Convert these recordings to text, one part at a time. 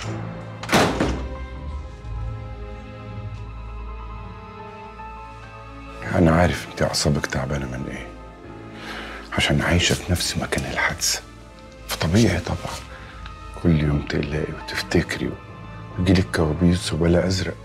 انا عارف انت اعصابك تعبانه من ايه عشان عايشه في نفس مكان الحادثه فطبيعي طبعا كل يوم تقلقي وتفتكري ويجيلك كوابيس وبلا ازرق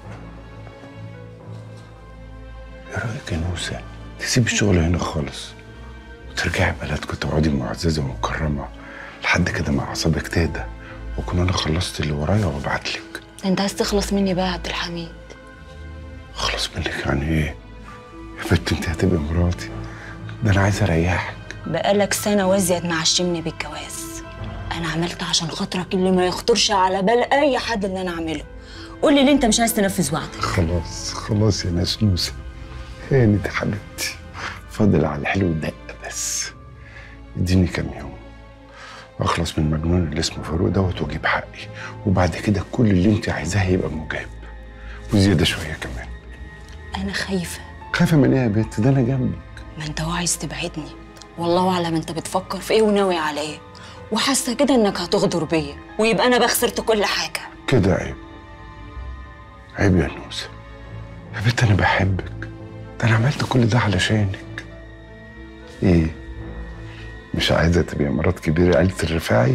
ايه رايك يا نوسه تسيب الشغل هنا خالص وترجعي بلدك وتقعدي معززه ومكرمه لحد كده ما اعصابك تهدى واكون انا خلصت اللي ورايا وابعتلك ده انت عايز تخلص مني بقى يا عبد الحميد اخلص منك يعني ايه يا بنت انت هتبقي مراتي ده انا عايز اريحك بقالك سنة وازيد معشمني بالجواز أنا عملت عشان خاطرك اللي ما يخطرش على بال أي حد اللي أنا أعمله قول لي ليه أنت مش عايز تنفذ وعدك خلاص خلاص يا نسنوسة هانت يا حبيبتي فاضل على الحلو دقة بس اديني كام يوم واخلص من المجنون اللي اسمه فاروق دوت واجيب حقي وبعد كده كل اللي انت عايزاه يبقى مجاب وزيادة شوية كمان أنا خايفة خايفة من ايه يا بنت ده انا جنبك ما أنت هو عايز تبعدني والله أعلم أنت بتفكر في إيه وناوي على إيه وحاسة كده إنك هتغدر بيا ويبقى أنا بقى خسرت كل حاجة كده عيب عيب يا نوسة يا بنت انا بحبك ده انا عملت كل ده علشانك ايه مش عايزة تبقي مرات كبيرة عيلة الرفاعي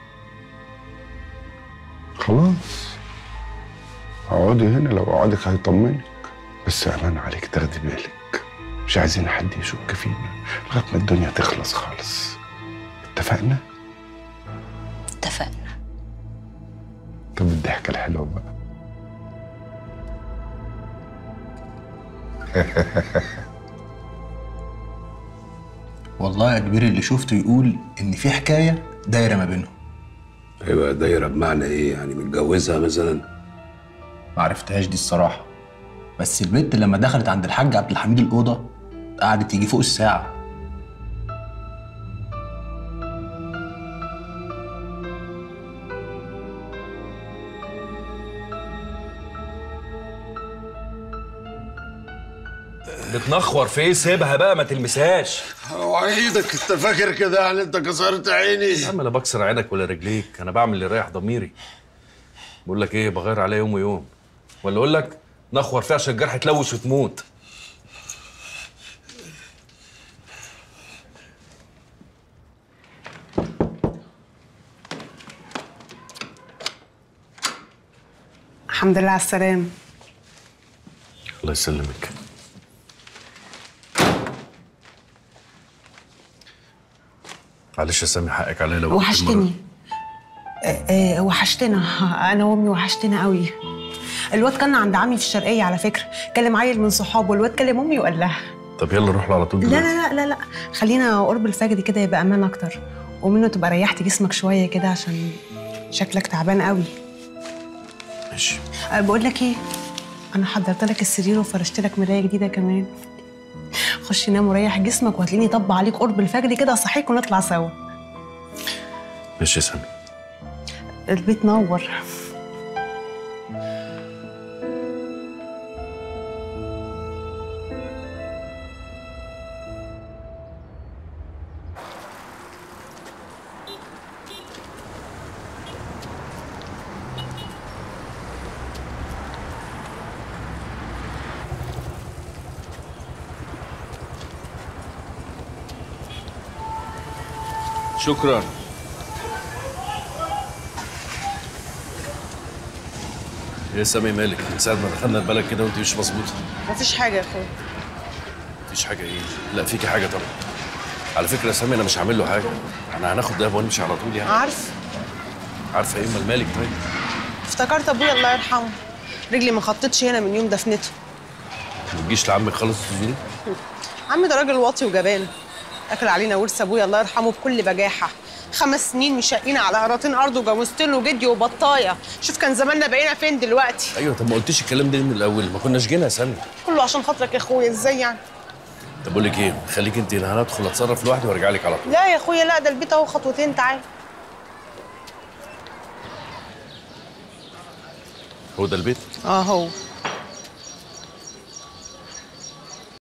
خلاص اقعدي هنا لو اقعدك هيطمنك بس امان عليك تاخدي بالك مش عايزين حد يشك فينا لغايه ما الدنيا تخلص خالص اتفقنا اتفقنا طب الضحكه الحلوه بقى والله يا كبير اللي شفته يقول ان في حكايه دايره ما بينهم هيبقى دايرة بمعنى ايه يعني متجوزها مثلا ما عرفتهاش دي الصراحه بس البنت لما دخلت عند الحاج عبد الحميد الاوضه قعدت يجي فوق الساعه بتنخور في ايه سيبها بقى ما تلمسهاش اوعيدك انت فاكر كده يعني انت كسرت عيني يا عم لا بكسر عينك ولا رجليك انا بعمل اللي يريح ضميري بقول لك ايه بغير عليها يوم ويوم ولا اقول لك نخور فيها عشان الجرح تلوش وتموت الحمد لله على السلامة الله يسلمك معلش يا سامي حقك عليا لو قلت وحشتني آه، آه، وحشتنا انا وامي وحشتنا قوي الواد كان عند عمي في الشرقية على فكرة كلم عيل من صحابه الواد كلم امي وقال لها مرة. طب يلا نروح له على طول لا دلوقتي لا لا لا لا خلينا قرب الفجر كده يبقى امان اكتر ومنه تبقى ريحت جسمك شوية كده عشان شكلك تعبان قوي ماشي أه بقول لك ايه انا حضرت لك السرير وفرشت لك مرايه جديده كمان خش نام وريح جسمك وهتلاقيني طب عليك قرب الفجر كده اصحيك ونطلع سوا ماشي يا سامي البيت نور شكرا ايه يا سامي مالك من ساعة ما دخلنا البلد كده وانت مش مظبوطة مفيش حاجه يا اخويا مفيش حاجة ايه لا فيكي حاجة طبعا على فكرة يا سامي انا مش هعمل له حاجة انا هناخد ده ونمشي على طول يعني عارف عارفة ايه امال مالك طيب افتكرت ابويا الله يرحمه رجلي ما خطتش هنا من يوم دفنته ما تجيش لعمك خالص تزوري عمي ده راجل واطي وجبان اكل علينا ورث ابويا الله يرحمه بكل بجاحه خمس سنين مشقين على قراطين ارض وجوزت له جدي وبطايه شوف كان زماننا بقينا فين دلوقتي ايوه طب ما قلتيش الكلام ده من الاول ما كناش جينا يا سامي كله عشان خاطرك يا اخويا ازاي يعني طب بقول لك ايه خليك انت هنا هندخل اتصرف لوحدي وارجع لك على طول لا يا اخويا لا ده البيت اهو خطوتين تعال هو ده البيت اه هو